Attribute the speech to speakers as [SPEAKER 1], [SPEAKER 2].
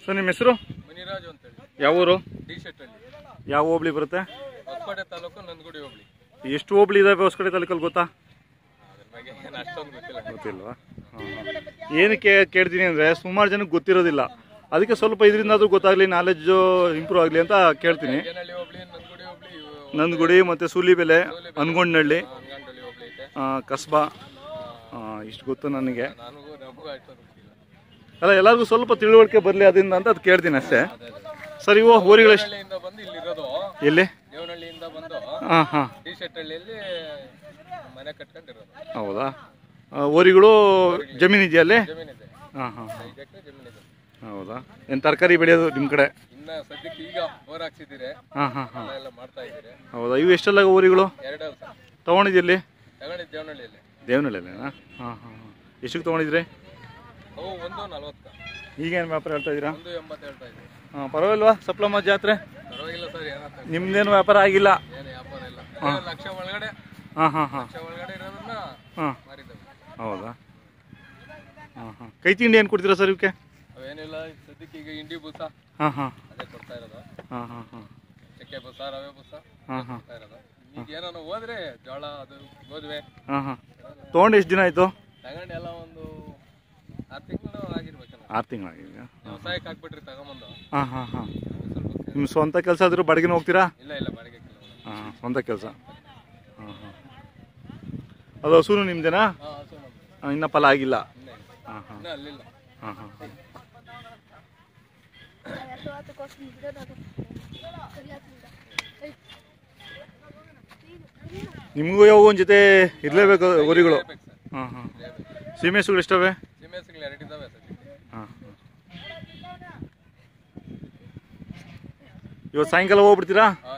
[SPEAKER 1] Sir ನಿಮ್ಮ ಹೆಸರು
[SPEAKER 2] ಮುನಿರಾಜು ಅಂತೇಳಿ
[SPEAKER 1] ಯಾವ ಊರು
[SPEAKER 2] ಡಿ ಶೆಟ್ಟಳ್ಳಿ
[SPEAKER 1] ಯಾವ ಹೋಬ್ಳಿ ಬರುತ್ತೆ
[SPEAKER 2] ಹೊಸಕೋಟೆ ತಾಲೂಕು ನಂದಗುಡಿ ಹೋಗ್ಲಿ
[SPEAKER 1] ಎಷ್ಟು ಹೋಬ್ಳಿ ಇದಾವೆ ಹೊಸಕಡೆ ತಾಲೂಕಲ್ಲಿ ಗೊತ್ತಾ
[SPEAKER 2] ಅದ್ರ ಬಗ್ಗೆ ಏನು ಅಷ್ಟೊಂದು ಗೊತ್ತಿಲ್ಲ
[SPEAKER 1] ಗೊತ್ತಿಲ್ವಾ ಹಾಂ. ಏನಕ್ಕೆ ಕೇಳ್ತೀನಿ ಅಂದರೆ ಸುಮಾರು ಜನಕ್ಕೆ ಗೊತ್ತಿರೋದಿಲ್ಲ ಅದಕ್ಕೆ ಸ್ವಲ್ಪ ಇದರಿಂದಾದ್ರೂ ಗೊತ್ತಾಗಲಿ ನಾಲೆಡ್ಜು ಇಂಪ್ರೂವ್ ಆಗಲಿ ಅಂತ ಕೇಳ್ತೀನಿ
[SPEAKER 2] ಏನಹಳ್ಳಿ ಹೋಗ್ಲಿ ನಂದಗುಡಿ ಹೋಗ್ಲಿ ಇವು
[SPEAKER 1] ನಂದಗುಡಿ ಮತ್ತು ಸೂಲಿಬೆಲೆ ಅನ್ಗೊಂಡನಹಳ್ಳಿ
[SPEAKER 2] ಅಂಗಂಡಳ್ಳಿ ಹೋಗ್ಲಿ ಐತೆ
[SPEAKER 1] ಕಸ್ಬಾ ಇಷ್ಟು ಗೊತ್ತು ನನಗೆ
[SPEAKER 2] ನನಗೂ ನಮಗೂ ಅಷ್ಟೊಂದು ಗೊತ್ತಿಲ್ಲ
[SPEAKER 1] ಅಲ್ಲ ಎಲ್ಲರಿಗೂ ಸ್ವಲ್ಪ ತಿಳುವಳಿಕೆ ಬರಲಿ ಅದರಿಂದ ಅಂತ ಅದು ಕೇಳ್ತೀನಿ ಅಷ್ಟೇ ಸರ್ ಇವು ಊರುಗಳೆಷ್ಟು
[SPEAKER 2] ದೇವನಹಳ್ಳಿಯಿಂದ ಬಂದು ಇಲ್ಲಿರೋದು
[SPEAKER 1] ಎಲ್ಲಿ
[SPEAKER 2] ದೇವನಹಳ್ಳಿಯಿಂದ ಬಂದು
[SPEAKER 1] ಹಾಂ ಹಾಂ
[SPEAKER 2] ಡಿ ಶೆಟ್ಟಳ್ಳಿಯಲ್ಲಿ ಮನೆ ಕಟ್ಕೊಂಡಿರೋದು
[SPEAKER 1] ಹೌದಾ ಆ, ಊರುಗಳು ಜಮೀನು ಇದೆಯಾ ಅಲ್ಲಿ
[SPEAKER 2] ಜಮೀನಿದೆ
[SPEAKER 1] ಹಾಂ ಹಾಂ
[SPEAKER 2] ಐದು ಎಕರೆ ಜಮೀನಿದೆ
[SPEAKER 1] ಹೌದಾ ಏನು ತರಕಾರಿ ಬೆಳೆಯೋದು ನಿಮ್ಮ ಕಡೆ
[SPEAKER 2] ಇನ್ನ ಸದ್ಯಕ್ಕೆ ಈಗ ಬೋರ್ ಹಾಕ್ಸಿದ್ದೀರಿ
[SPEAKER 1] ಹಾಂ ಹಾಂ ಹಾಂ
[SPEAKER 2] ಎಲ್ಲ ಎಲ್ಲ ಮಾಡ್ತಾ ಇದ್ದೀರಿ
[SPEAKER 1] ಹೌದಾ ಇವು ಎಷ್ಟೆಲ್ಲ ಊರುಗಳು
[SPEAKER 2] ಎರಡು ವರ್ಷ
[SPEAKER 1] ತೊಗೊಂಡಿದ್ಯಲ್ಲಿ
[SPEAKER 2] ತಗೊಂಡಿದ್ದು ದೇವನಹಳ್ಳಿಯಲ್ಲಿ
[SPEAKER 1] ದೇವನಹಳ್ಳಿನಾ ಹಾಂ ಹಾಂ ಹಾಂ ಎಷ್ಟಕ್ಕೆ ತೊಗೊಂಡಿದ್ರಿ
[SPEAKER 2] ಅವು ಒಂದು ನಲ್ವತ್ತು
[SPEAKER 1] ಈಗೇನು ವ್ಯಾಪಾರ ಹೇಳ್ತಾ ಇದ್ದೀರಾ
[SPEAKER 2] ಒಂದು ಎಂಬತ್ತು ಹೇಳ್ತಾ ಇದ್ದೀವಿ
[SPEAKER 1] ಹಾಂ ಪರವಾಗಿಲ್ವಾ ಸಪ್ಲಮ್ಮ ಜಾತ್ರೆ
[SPEAKER 2] ಪರವಾಗಿಲ್ಲ ಸರ್ ಏನಾಗ್ತದೆ
[SPEAKER 1] ನಿಮ್ದೇನು ವ್ಯಾಪಾರ ಆಗಿಲ್ಲ
[SPEAKER 2] ಏನು ವ್ಯಾಪಾರ ಇಲ್ಲ ಏನೋ ಲಕ್ಷ ಒಳಗಡೆ
[SPEAKER 1] ಹಾಂ ಹಾಂ ಹಾಂ
[SPEAKER 2] ಲಕ್ಷ ಒಳಗಡೆ ಇರೋದನ್ನ
[SPEAKER 1] ಹಾಂ
[SPEAKER 2] ಮಾರಿದ್ದೇವೆ
[SPEAKER 1] ಹೌದಾ ಹಾಂ ಹಾಂ ಕೈ ತಿಂಡಿ ಏನು ಕೊಡ್ತೀರಾ ಸರ್ ಇವಕ್ಕೆ
[SPEAKER 2] ಅವೇನಿಲ್ಲ ಈಗ ಸದ್ಯಕ್ಕೆ ಈಗ ಇಂಡಿ ಬೂಸ
[SPEAKER 1] ಹಾಂ ಹಾಂ
[SPEAKER 2] ಅದೇ ಕೊಡ್ತಾ ಇರೋದು
[SPEAKER 1] ಹಾಂ ಹಾಂ ಹಾಂ
[SPEAKER 2] ಚಕ್ಕೆ ಬೂಸ ರವೆ ಬೂಸ
[SPEAKER 1] ಹಾಂ ಹಾಂ
[SPEAKER 2] ಕೊಡ್ತಾ ಇರೋದು ಈಗ ಏನಾನ ಹೋದ್ರೆ ಜೋಳ ಅದು ಗೋಧುವೆ
[SPEAKER 1] ಹಾಂ ಹಾಂ ತೊಗೊಂಡು ಎಷ್ಟು ದಿನ ಆಯಿತು
[SPEAKER 2] ತಗೊಂಡು ಎಲ್ಲ ಒಂದು ಆರು ತಿಂಗಳು ಆಗಿರ್ಬೇಕಲ್ಲ
[SPEAKER 1] ಆರು ತಿಂಗಳಾಗಿದೆ
[SPEAKER 2] ವ್ಯವಸಾಯಕ್ಕೆ ಹಾಕ್ಬಿಟ್ರಿ ತಗೊಂಬಂದು
[SPEAKER 1] ಹಾಂ ಹಾಂ ಹಾಂ
[SPEAKER 2] ಸ್ವಲ್ಪ
[SPEAKER 1] ನಿಮ್ಮ ಸ್ವಂತ ಕೆಲಸ ಆದರೂ ಬಾಡಿಗೆನ ಹೋಗ್ತೀರಾ
[SPEAKER 2] ಇಲ್ಲ ಇಲ್ಲ ಬಾಡಿಗೆ ಕಿಲೋ
[SPEAKER 1] ಹಾಂ ಸ್ವಂತ ಕೆಲಸ ಹಾಂ ಹಾಂ ಅದು ಹಸುನು ನಿಮ್ದೇನಾ
[SPEAKER 2] ಹಾಂ ಹಸು ನಮ್ದು
[SPEAKER 1] ಹಾಂ, ಇನ್ನ ಫಲ ಆಗಿಲ್ಲ
[SPEAKER 2] ಇನ್ನೇ ಇಲ್ಲ
[SPEAKER 1] ಹಾಂ ಹಾಂ
[SPEAKER 2] ಇನ್ನೂ ಅಲ್ಲಿಲ್ಲ
[SPEAKER 1] ಹಾಂ ಹಾಂ ನಿಮಗೂ ಯಾವ ಒಂದು ಜೊತೆ ಇರಲೇಬೇಕು ಊರಿಗಳು
[SPEAKER 2] ಬೇಕು ಸರ್
[SPEAKER 1] ಹಾಂ ಹಾಂ ಸೀಮೆಸುಗಳು ಎಷ್ಟವೆ
[SPEAKER 2] ಜಿಮ್ಮೆಸ್ಗಳು ಎರಡು ಇದ್ದಾವೆ ಸದ್ಯಕ್ಕೆ
[SPEAKER 1] ಹಾಂ ಇವತ್ತು ಸಾಯಂಕಾಲ ಹೋಗ್ಬಿಡ್ತೀರಾ
[SPEAKER 2] ಹಾಂ